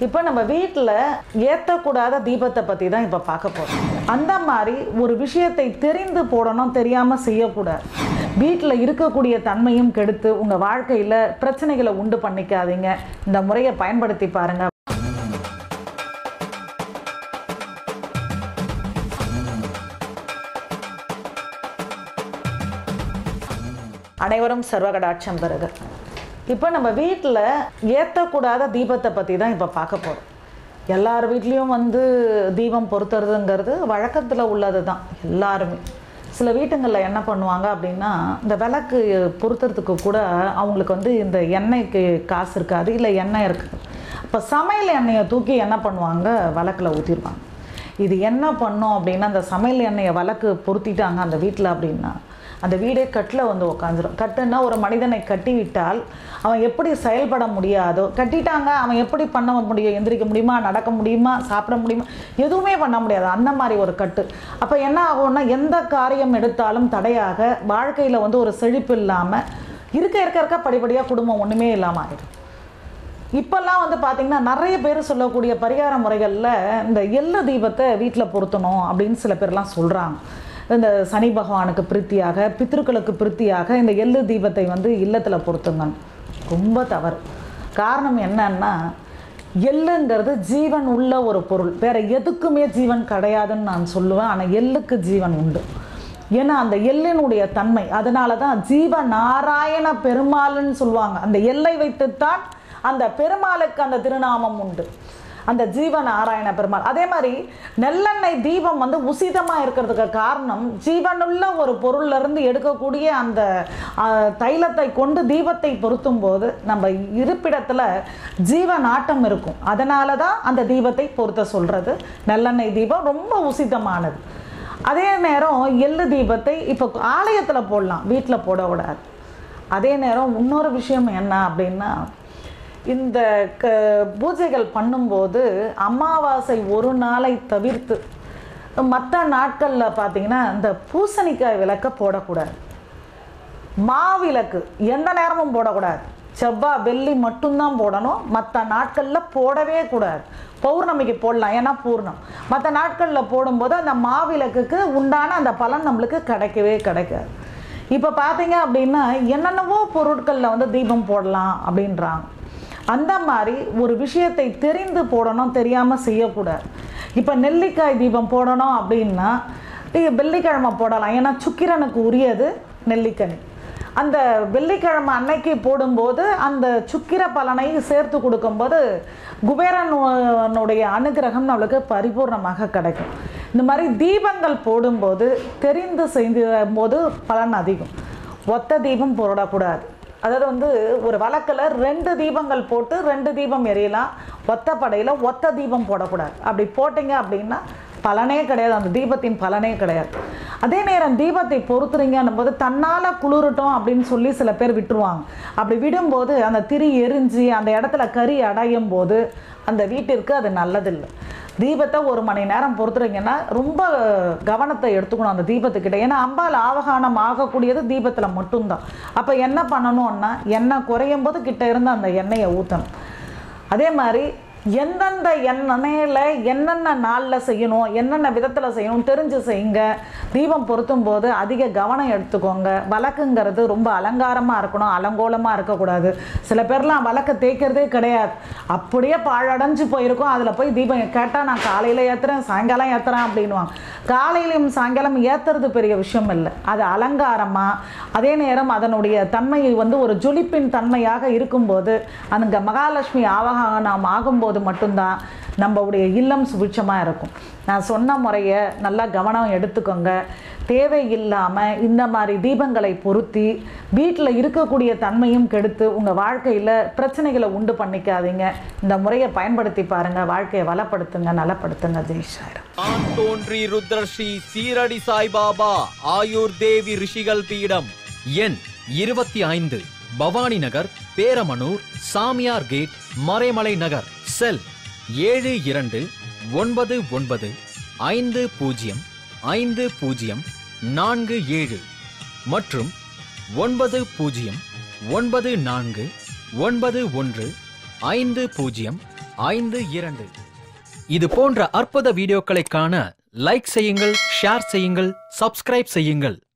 இப்போ நம்ம வீட்டில் ஏற்றக்கூடாத தீபத்தை பற்றி தான் இப்போ பார்க்க போகிறோம் அந்த மாதிரி ஒரு விஷயத்தை தெரிந்து போடணும் தெரியாமல் செய்யக்கூடாது வீட்டில் இருக்கக்கூடிய தன்மையும் கெடுத்து உங்கள் வாழ்க்கையில் பிரச்சனைகளை உண்டு பண்ணிக்காதீங்க இந்த முறையை பயன்படுத்தி பாருங்கள் அனைவரும் சர்வகடாட்சம் பெறுக இப்போ நம்ம வீட்டில் ஏற்றக்கூடாத தீபத்தை பற்றி தான் இப்போ பார்க்க போகிறோம் எல்லார் வீட்லேயும் வந்து தீபம் பொருத்துறதுங்கிறது வழக்கத்தில் உள்ளது தான் எல்லாருமே சில வீட்டுங்களில் என்ன பண்ணுவாங்க அப்படின்னா இந்த விளக்கு பொருத்துறதுக்கு கூட அவங்களுக்கு வந்து இந்த எண்ணெய்க்கு காசு இருக்காது இல்லை எண்ணெய் இருக்குது அப்போ சமையல் எண்ணெயை தூக்கி என்ன பண்ணுவாங்க விளக்கில் ஊற்றிடுவாங்க இது என்ன பண்ணும் அப்படின்னா அந்த சமையல் எண்ணெயை விளக்கு பொருத்திட்டாங்க அந்த வீட்டில் அப்படின்னா அந்த வீடே கட்டில் வந்து உக்காந்துரும் கட்டுன்னா ஒரு மனிதனை கட்டி விட்டால் அவன் எப்படி செயல்பட முடியாதோ கட்டிட்டாங்க அவன் எப்படி பண்ண முடியும் எந்திரிக்க முடியுமா நடக்க முடியுமா சாப்பிட முடியுமா எதுவுமே பண்ண முடியாது அந்த மாதிரி ஒரு கட்டு அப்போ என்ன ஆகும்னா எந்த காரியம் எடுத்தாலும் தடையாக வாழ்க்கையில் வந்து ஒரு செழிப்பு இல்லாமல் இருக்க இருக்க இருக்க படிப்படியாக குடும்பம் ஒன்றுமே இல்லாமல் ஆயிடும் இப்போல்லாம் வந்து பார்த்திங்கன்னா நிறைய பேர் சொல்லக்கூடிய பரிகார முறைகளில் இந்த எள்ளு தீபத்தை வீட்டில் பொருத்தணும் அப்படின்னு சில பேர்லாம் சொல்கிறாங்க இந்த சனி பகவானுக்கு பிரித்தியாக பித்ருக்களுக்கு பிரித்தியாக இந்த எள்ளு தீபத்தை வந்து இல்லத்தில் பொருத்துங்க ரொம்ப தவறு காரணம் என்னன்னா எள்ளுங்கிறது ஜீவன் உள்ள ஒரு பொருள் வேற எதுக்குமே ஜீவன் கிடையாதுன்னு நான் சொல்லுவேன் ஆனால் எள்ளுக்கு ஜீவன் உண்டு ஏன்னா அந்த எள்ளினுடைய தன்மை அதனால தான் ஜீவ நாராயண பெருமாள்னு சொல்லுவாங்க அந்த எல்லை வைத்துத்தான் அந்த பெருமாளுக்கு அந்த திருநாமம் உண்டு அந்த ஜீவ நாராயண பெருமாள் அதே மாதிரி நெல்லெண்ணெய் தீபம் வந்து உசிதமாக இருக்கிறதுக்கு காரணம் ஜீவனுள்ள ஒரு பொருள்ல இருந்து எடுக்கக்கூடிய அந்த அஹ், தைலத்தை கொண்டு தீபத்தை பொருத்தும் போது நம்ம இருப்பிடத்தில் ஜீவ நாட்டம் இருக்கும் அதனால தான் அந்த தீபத்தை பொருத்த சொல்கிறது நெல்லெண்ணெய் தீபம் ரொம்ப உசிதமானது அதே நேரம் எள்ளு தீபத்தை இப்போ ஆலயத்தில் போடலாம் வீட்டில் போடக்கூடாது அதே நேரம் இன்னொரு விஷயம் என்ன அப்படின்னா இந்த க பூஜைகள் பண்ணும்போது அமாவாசை ஒரு நாளை தவிர்த்து மற்ற நாட்களில் பார்த்தீங்கன்னா இந்த பூசணிக்காய் விளக்க போடக்கூடாது மாவிளக்கு எந்த நேரமும் போடக்கூடாது செவ்வாய் வெள்ளி மட்டும்தான் போடணும் மற்ற நாட்களில் போடவே கூடாது பௌர்ணமிக்கு போடலாம் ஏன்னா பூர்ணம் மற்ற நாட்களில் போடும்போது அந்த மாவிளக்குக்கு உண்டான அந்த பலன் நம்மளுக்கு கிடைக்கவே கிடைக்காது இப்போ பார்த்தீங்க அப்படின்னா என்னென்னவோ பொருட்களில் வந்து தீபம் போடலாம் அப்படின்றாங்க அந்த மாதிரி ஒரு விஷயத்தை தெரிந்து போடணும் தெரியாமல் செய்யக்கூடாது இப்போ நெல்லிக்காய் தீபம் போடணும் அப்படின்னா இது வெள்ளிக்கிழமை போடலாம் ஏன்னா சுக்கிரனுக்கு உரியது நெல்லிக்கனி அந்த வெள்ளிக்கிழமை அன்னைக்கு போடும்போது அந்த சுக்கிர பலனை சேர்த்து கொடுக்கும்போது குபேரனுடைய அனுகிரகம் நம்மளுக்கு பரிபூர்ணமாக கிடைக்கும் இந்த மாதிரி தீபங்கள் போடும்போது தெரிந்து செய்த போது பலன் அதிகம் ஒத்த தீபம் போடக்கூடாது அதாவது வந்து ஒரு வழக்கில் ரெண்டு தீபங்கள் போட்டு ரெண்டு தீபம் எரியலாம் ஒத்த படையில் ஒத்த தீபம் போடக்கூடாது அப்படி போட்டிங்க அப்படின்னா பலனே கிடையாது அந்த தீபத்தின் பலனே கிடையாது அதே நேரம் தீபத்தை பொறுத்துறீங்கன்னும் போது தன்னால் குளிரட்டும் அப்படின்னு சொல்லி சில பேர் விட்டுருவாங்க அப்படி விடும்போது அந்த திரி எரிஞ்சு அந்த இடத்துல கறி அடையும் போது அந்த வீட்டிற்கு அது நல்லதில்லை தீபத்தை ஒரு மணி நேரம் பொறுத்துறீங்கன்னா ரொம்ப கவனத்தை எடுத்துக்கணும் அந்த தீபத்துக்கிட்ட ஏன்னா அம்பாள் ஆவகானம் ஆகக்கூடியது தீபத்தில் மட்டும்தான் அப்போ என்ன பண்ணணும்னா எண்ணெய் குறையும் போது கிட்ட இருந்து அந்த எண்ணெயை ஊற்றணும் அதே மாதிரி எந்தெந்த எண்ணெயில் என்னென்ன நாளில் செய்யணும் என்னென்ன விதத்தில் செய்யணும் தெரிஞ்சு செய்யுங்க தீபம் பொருத்தும் போது அதிக கவனம் எடுத்துக்கோங்க வழக்குங்கிறது ரொம்ப அலங்காரமாக இருக்கணும் அலங்கோலமாக இருக்கக்கூடாது சில பேர்லாம் வழக்க தேய்க்கிறதே கிடையாது அப்படியே பாழடைஞ்சு போயிருக்கும் அதில் போய் தீபம் கேட்டால் நான் காலையில் ஏற்றுறேன் சாயங்காலம் ஏற்றுறேன் அப்படின்வாங்க காலையிலையும் சாயங்காலம் ஏற்றுறது பெரிய விஷயம் இல்லை அது அலங்காரமாக அதே நேரம் அதனுடைய தன்மை வந்து ஒரு ஜொலிப்பின் தன்மையாக இருக்கும்போது அங்கே மகாலட்சுமி ஆவகானம் ஆகும்போது மட்டும்தான் நம்மளுடைய இல்லம் சுபிட்சமாக இருக்கும் நான் சொன்ன முறையை நல்லா கவனம் எடுத்துக்கோங்க தேவையில்லாமல் இந்த மாதிரி தீபங்களை பொருத்தி வீட்டில் இருக்கக்கூடிய தன்மையும் கெடுத்து உங்கள் வாழ்க்கையில் பிரச்சனைகளை உண்டு பண்ணிக்காதீங்க இந்த முறையை பயன்படுத்தி பாருங்கள் வாழ்க்கையை வளப்படுத்துங்க நலப்படுத்துங்க ஜெய்ஷாயிரம் நான் தோன்றி ருத்ரஸ்ரீ சீரடி சாய்பாபா ஆயுர் தேவி ரிஷிகள் பீடம் எண் இருபத்தி ஐந்து பவானி நகர் பேரமனூர் சாமியார் கேட் மறைமலை நகர் செல் ஏழு இரண்டு ஒன்பது ஒன்பது ஐந்து பூஜ்ஜியம் ஐந்து பூஜ்ஜியம் நான்கு ஏழு மற்றும் ஒன்பது பூஜ்ஜியம் ஒன்பது நான்கு ஒன்பது ஒன்று ஐந்து பூஜ்ஜியம் ஐந்து இரண்டு இது போன்ற அற்புத வீடியோக்களை காண லைக் செய்யுங்கள் ஷேர் செய்யுங்கள் சப்ஸ்கிரைப் செய்யுங்கள்